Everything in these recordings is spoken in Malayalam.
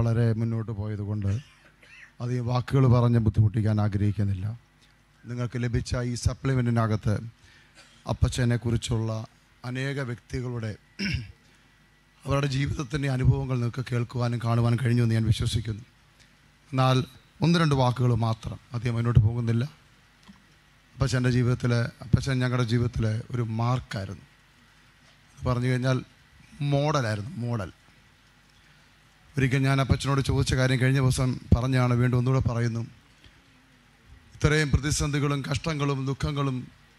വളരെ മുന്നോട്ട് പോയതുകൊണ്ട് അത് ഈ വാക്കുകൾ പറഞ്ഞ് ബുദ്ധിമുട്ടിക്കാൻ ആഗ്രഹിക്കുന്നില്ല നിങ്ങൾക്ക് ലഭിച്ച ഈ സപ്ലിമെൻറ്റിനകത്ത് അപ്പച്ചനെ കുറിച്ചുള്ള അനേക വ്യക്തികളുടെ അവരുടെ ജീവിതത്തിൻ്റെ അനുഭവങ്ങൾ നിങ്ങൾക്ക് കേൾക്കുവാനും കാണുവാനും കഴിഞ്ഞു എന്ന് ഞാൻ വിശ്വസിക്കുന്നു എന്നാൽ ഒന്ന് രണ്ട് വാക്കുകൾ മാത്രം അധികം മുന്നോട്ട് പോകുന്നില്ല അപ്പച്ചൻ്റെ ജീവിതത്തിൽ അപ്പച്ചൻ ഞങ്ങളുടെ ജീവിതത്തിലെ ഒരു മാർക്കായിരുന്നു പറഞ്ഞു കഴിഞ്ഞാൽ മോഡലായിരുന്നു മോഡൽ ഒരിക്കൽ ഞാൻ അപ്പച്ചനോട് ചോദിച്ച കാര്യം കഴിഞ്ഞ ദിവസം പറഞ്ഞാണ് വീണ്ടും ഒന്നുകൂടെ പറയുന്നു ഇത്രയും പ്രതിസന്ധികളും കഷ്ടങ്ങളും ദുഃഖങ്ങളും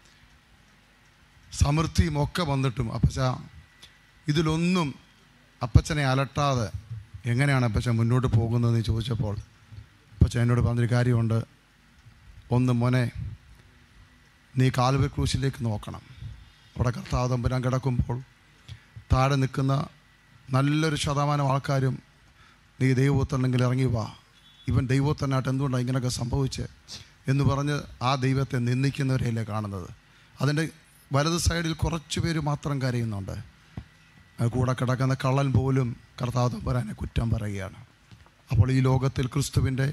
സമൃദ്ധിയും ഒക്കെ വന്നിട്ടും അപ്പച്ച ഇതിലൊന്നും അപ്പച്ചനെ അലട്ടാതെ എങ്ങനെയാണ് അപ്പച്ചൻ മുന്നോട്ട് പോകുന്നതെന്ന് ചോദിച്ചപ്പോൾ അപ്പച്ചൻ എന്നോട് പറഞ്ഞൊരു കാര്യമുണ്ട് ഒന്ന് മോനെ നീ കാൽവരി ക്രൂശിലേക്ക് നോക്കണം അവിടെ കർത്താവ് തമ്പുരാൻ കിടക്കുമ്പോൾ താഴെ നിൽക്കുന്ന നല്ലൊരു ശതമാനം ആൾക്കാരും നീ ദൈവത്തിനുണ്ടെങ്കിൽ ഇറങ്ങി വാ ഇവൻ ദൈവത്തിനായിട്ട് എന്തുകൊണ്ടാണ് ഇങ്ങനെയൊക്കെ സംഭവിച്ച് എന്ന് പറഞ്ഞ് ആ ദൈവത്തെ നിന്ദിക്കുന്നവരെയല്ലേ കാണുന്നത് അതിൻ്റെ വലത് സൈഡിൽ കുറച്ച് പേര് മാത്രം കരയുന്നുണ്ട് ആ കൂടെ കിടക്കുന്ന കള്ളൻ പോലും കർത്താവ് തമ്പുരാനെ കുറ്റം പറയുകയാണ് അപ്പോൾ ഈ ലോകത്തിൽ ക്രിസ്തുവിൻ്റെ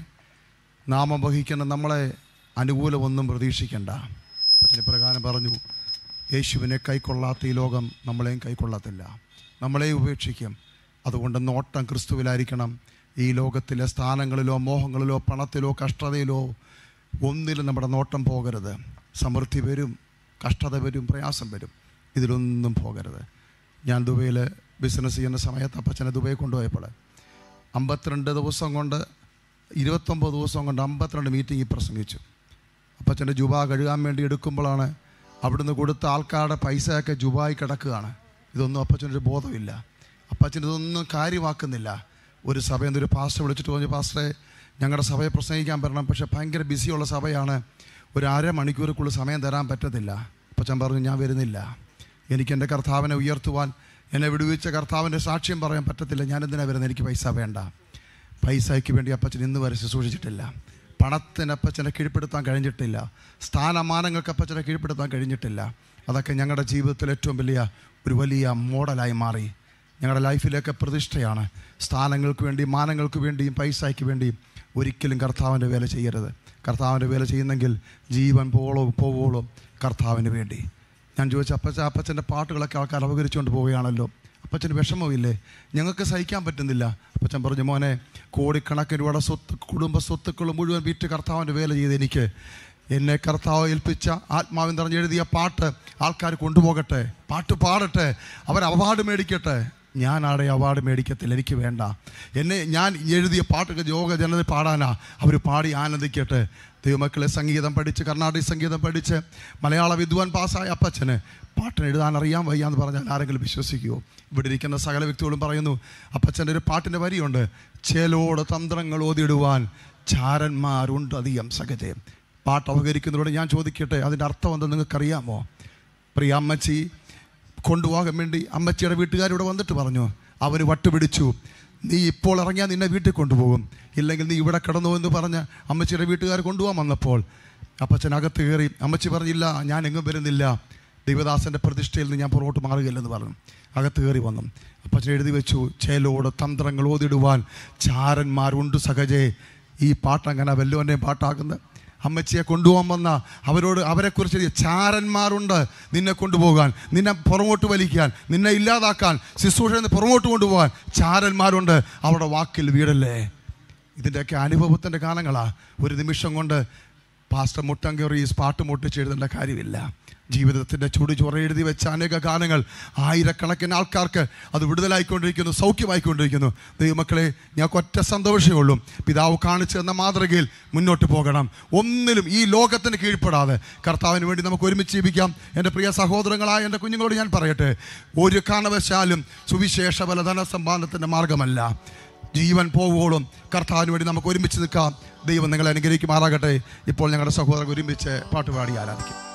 നാമം വഹിക്കുന്ന നമ്മളെ അനുകൂലമൊന്നും പ്രതീക്ഷിക്കണ്ട അതിന് പ്രകാരം പറഞ്ഞു യേശുവിനെ കൈക്കൊള്ളാത്ത ഈ ലോകം നമ്മളെയും കൈക്കൊള്ളത്തില്ല നമ്മളെയും ഉപേക്ഷിക്കും അതുകൊണ്ട് നോട്ടം ക്രിസ്തുവിലായിരിക്കണം ഈ ലോകത്തിലെ സ്ഥാനങ്ങളിലോ മോഹങ്ങളിലോ പണത്തിലോ കഷ്ടതയിലോ ഒന്നിലും നമ്മുടെ നോട്ടം പോകരുത് സമൃദ്ധി വരും കഷ്ടത വരും പ്രയാസം വരും ഇതിലൊന്നും പോകരുത് ഞാൻ ദുബൈയിൽ ബിസിനസ് ചെയ്യുന്ന സമയത്ത് അപ്പച്ചനെ ദുബൈ കൊണ്ടുപോയപ്പോൾ അമ്പത്തിരണ്ട് ദിവസം കൊണ്ട് ഇരുപത്തൊമ്പത് ദിവസം കൊണ്ട് അമ്പത്തിരണ്ട് മീറ്റിംഗ് പ്രസംഗിച്ചു അപ്പച്ചൻ്റെ ജുബ കഴുകാൻ വേണ്ടി എടുക്കുമ്പോഴാണ് അവിടുന്ന് കൊടുത്ത ആൾക്കാരുടെ പൈസയൊക്കെ ജുബായി കിടക്കുകയാണ് ഇതൊന്നും അപ്പച്ചനൊരു ബോധമില്ല അപ്പച്ചൻ ഇതൊന്നും കാര്യമാക്കുന്നില്ല ഒരു സഭയിൽ നിന്ന് ഒരു പാസ്റ്റർ വിളിച്ചിട്ട് പറഞ്ഞു പാസ്റ്ററെ ഞങ്ങളുടെ സഭയെ പ്രസംഗിക്കാൻ പറ്റണം പക്ഷേ ഭയങ്കര ബിസിയുള്ള സഭയാണ് ഒരു അരമണിക്കൂറുക്കുള്ളിൽ സമയം തരാൻ പറ്റത്തില്ല അപ്പച്ചൻ പറഞ്ഞു ഞാൻ വരുന്നില്ല എനിക്ക് എൻ്റെ കർത്താവിനെ ഉയർത്തുവാൻ എന്നെ വിടുവിച്ച കർത്താവിൻ്റെ സാക്ഷ്യം പറയാൻ പറ്റത്തില്ല ഞാൻ എന്തിനാണ് വരുന്നത് എനിക്ക് പൈസ വേണ്ട പൈസയ്ക്ക് വേണ്ടി അപ്പച്ചൻ ഇന്ന് വരെ ശുശ്രൂഷിച്ചിട്ടില്ല പണത്തിന് അപ്പച്ചനെ കീഴ്പ്പെടുത്താൻ കഴിഞ്ഞിട്ടില്ല സ്ഥാനമാനങ്ങൾക്ക് അപ്പച്ചനെ കീഴ്പ്പെടുത്താൻ കഴിഞ്ഞിട്ടില്ല അതൊക്കെ ഞങ്ങളുടെ ജീവിതത്തിൽ ഏറ്റവും വലിയ ഒരു വലിയ മോഡലായി മാറി ഞങ്ങളുടെ ലൈഫിലേക്ക് പ്രതിഷ്ഠയാണ് സ്ഥാനങ്ങൾക്ക് വേണ്ടി മാനങ്ങൾക്ക് വേണ്ടിയും പൈസയ്ക്ക് വേണ്ടിയും ഒരിക്കലും കർത്താവിൻ്റെ വേല ചെയ്യരുത് കർത്താവിൻ്റെ വേല ചെയ്യുന്നെങ്കിൽ ജീവൻ പോളോ പോവോളോ കർത്താവിന് വേണ്ടി ഞാൻ ചോദിച്ച അപ്പച്ച അപ്പച്ചൻ്റെ പാട്ടുകളൊക്കെ ആൾക്കാർ അപകരിച്ചുകൊണ്ട് പോവുകയാണല്ലോ അപ്പച്ചന് വിഷമമില്ലേ ഞങ്ങൾക്ക് സഹിക്കാൻ പറ്റുന്നില്ല അപ്പച്ചൻ പറഞ്ഞു മോനെ കോടിക്കണക്കിന് രൂപയുടെ സ്വത്ത് കുടുംബ സ്വത്തുക്കൾ മുഴുവൻ വിറ്റ് കർത്താവിൻ്റെ വേല ചെയ്ത് എനിക്ക് എന്നെ കർത്താവ് ഏൽപ്പിച്ച ആത്മാവിൻ നിറഞ്ഞ് എഴുതിയ പാട്ട് ആൾക്കാർ കൊണ്ടുപോകട്ടെ പാട്ട് പാടട്ടെ അവർ അവാർഡ് മേടിക്കട്ടെ ഞാൻ ആടെ അവാർഡ് മേടിക്കത്തില്ല എനിക്ക് വേണ്ട എന്നെ ഞാൻ എഴുതിയ പാട്ടൊക്കെ യോഗ ജനത പാടാനാ അവർ പാടി ആനന്ദിക്കട്ടെ ദൈവമക്കളെ സംഗീതം പഠിച്ച് കർണാടക സംഗീതം പഠിച്ച് മലയാള വിദ്വാൻ പാസ്സായ അപ്പച്ചന് പാട്ടിന് എഴുതാൻ അറിയാൻ വയ്യ എന്ന് പറഞ്ഞാൽ ആരെങ്കിലും വിശ്വസിക്കുമോ ഇവിടെ ഇരിക്കുന്ന സകല വ്യക്തികളും പറയുന്നു അപ്പച്ചൻ്റെ ഒരു പാട്ടിൻ്റെ വരിയുണ്ട് ചേലോട് തന്ത്രങ്ങൾ ഓതിയിടുവാൻ ചാരന്മാരുണ്ട് അധികം സഹജയം പാട്ട് അവഹരിക്കുന്നതോട് ഞാൻ ചോദിക്കട്ടെ അതിൻ്റെ അർത്ഥം എന്താ നിങ്ങൾക്കറിയാമോ പ്രിയ അമ്മച്ചി കൊണ്ടുപോകാൻ വേണ്ടി അമ്മച്ചിയുടെ വീട്ടുകാരിവിടെ വന്നിട്ട് പറഞ്ഞു അവന് വട്ടുപിടിച്ചു നീ ഇപ്പോൾ ഇറങ്ങിയാൽ നിന്നെ വീട്ടിൽ കൊണ്ടുപോകും ഇല്ലെങ്കിൽ നീ ഇവിടെ കിടന്നു എന്ന് പറഞ്ഞ് അമ്മച്ചിയുടെ വീട്ടുകാർ കൊണ്ടുപോകാൻ വന്നപ്പോൾ അപ്പച്ചൻ അകത്ത് കയറി അമ്മച്ചി പറഞ്ഞില്ല ഞാൻ എങ്ങും വരുന്നില്ല ദൈവദാസൻ്റെ പ്രതിഷ്ഠയിൽ നിന്ന് ഞാൻ പുറകോട്ട് മാറുകയില്ലെന്ന് പറഞ്ഞു അകത്ത് കയറി വന്നു അപ്പച്ചൻ എഴുതി വെച്ചു ചേലോട് തന്ത്രങ്ങൾ ഓതിടുവാൻ ചാരന്മാരുണ്ട് സഹജേ ഈ പാട്ടങ്ങനെ വല്ലുവൻ്റെയും പാട്ടാക്കുന്നത് അമ്മച്ചിയെ കൊണ്ടുപോകാൻ വന്ന അവരോട് അവരെക്കുറിച്ച് എഴുതിയ ചാരന്മാരുണ്ട് നിന്നെ കൊണ്ടുപോകാൻ നിന്നെ പുറമോട്ട് വലിക്കാൻ നിന്നെ ഇല്ലാതാക്കാൻ ശുശ്രൂഷയിൽ നിന്ന് പുറമോട്ട് കൊണ്ടുപോകാൻ ചാരന്മാരുണ്ട് അവരുടെ വാക്കിൽ വീടല്ലേ ഇതിൻ്റെയൊക്കെ അനുഭവത്തിൻ്റെ കാലങ്ങളാ ഒരു നിമിഷം കൊണ്ട് പാസ്റ്റർ മുട്ടങ്കറീസ് പാട്ട് മുട്ടിച്ച് എഴുതേണ്ട കാര്യമില്ല ജീവിതത്തിൻ്റെ ചുടി ചൊറ എഴുതി വെച്ച അനേക ഗാനങ്ങൾ ആയിരക്കണക്കിന് ആൾക്കാർക്ക് അത് വിടുതലായിക്കൊണ്ടിരിക്കുന്നു സൗഖ്യമായിക്കൊണ്ടിരിക്കുന്നു ദൈവമക്കളെ ഞങ്ങൾക്ക് ഒറ്റ സന്തോഷമേ ഉള്ളൂ പിതാവ് കാണിച്ചു തന്ന മാതൃകയിൽ മുന്നോട്ട് പോകണം ഒന്നിലും ഈ ലോകത്തിന് കീഴ്പ്പെടാതെ കർത്താവിന് വേണ്ടി നമുക്ക് ഒരുമിച്ച് ജീവിക്കാം എൻ്റെ പ്രിയ സഹോദരങ്ങളായ എൻ്റെ കുഞ്ഞുങ്ങളോട് ഞാൻ പറയട്ടെ ഒരു കാരണവശാലും സുവിശേഷ ബലധന സമ്പാദനത്തിൻ്റെ മാർഗമല്ല ജീവൻ പോവുകയോളും കർത്താവിന് വേണ്ടി നമുക്ക് ഒരുമിച്ച് നിൽക്കാം ദൈവം നിങ്ങളെ അനുഗ്രഹിക്കുമാറാകട്ടെ ഇപ്പോൾ ഞങ്ങളുടെ സഹോദരൻ ഒരുമിച്ച് പാട്ടുപാടി ആരാധിക്കും